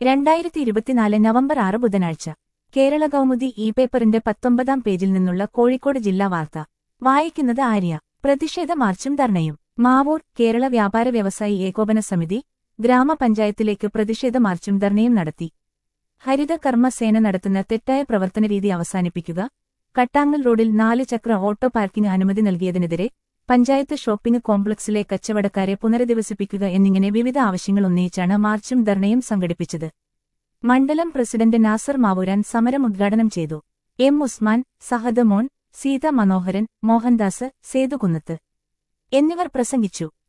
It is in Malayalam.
രണ്ടായിരത്തി ഇരുപത്തിനാല് നവംബർ ആറ് ബുധനാഴ്ച കേരള കൗമുദി ഇ പേപ്പറിന്റെ പത്തൊമ്പതാം പേജിൽ നിന്നുള്ള കോഴിക്കോട് ജില്ലാ വാർത്ത വായിക്കുന്നത് ആര്യ പ്രതിഷേധ മാർച്ചും ധർണയും മാവൂർ കേരള വ്യാപാര വ്യവസായി ഏകോപന സമിതി ഗ്രാമപഞ്ചായത്തിലേക്ക് പ്രതിഷേധ മാർച്ചും ധർണയും നടത്തി ഹരിത കർമ്മസേന നടത്തുന്ന തെറ്റായ പ്രവർത്തനരീതി അവസാനിപ്പിക്കുക കട്ടാങ്ങൽ റോഡിൽ നാല് ചക്ര ഓട്ടോ പാർക്കിന് അനുമതി നൽകിയതിനെതിരെ പഞ്ചായത്ത് ഷോപ്പിംഗ് കോംപ്ലക്സിലെ കച്ചവടക്കാരെ പുനരധിവസിപ്പിക്കുക എന്നിങ്ങനെ വിവിധ ആവശ്യങ്ങൾ ഉന്നയിച്ചാണ് മാർച്ചും ധർണയും സംഘടിപ്പിച്ചത് മണ്ഡലം പ്രസിഡന്റ് നാസർ മാവൂരാൻ സമരം ഉദ്ഘാടനം ചെയ്തു എം ഉസ്മാൻ സഹദ് മോൻ സീത മനോഹരൻ മോഹൻദാസ് സേതുകുന്നത്ത് എന്നിവർ പ്രസംഗിച്ചു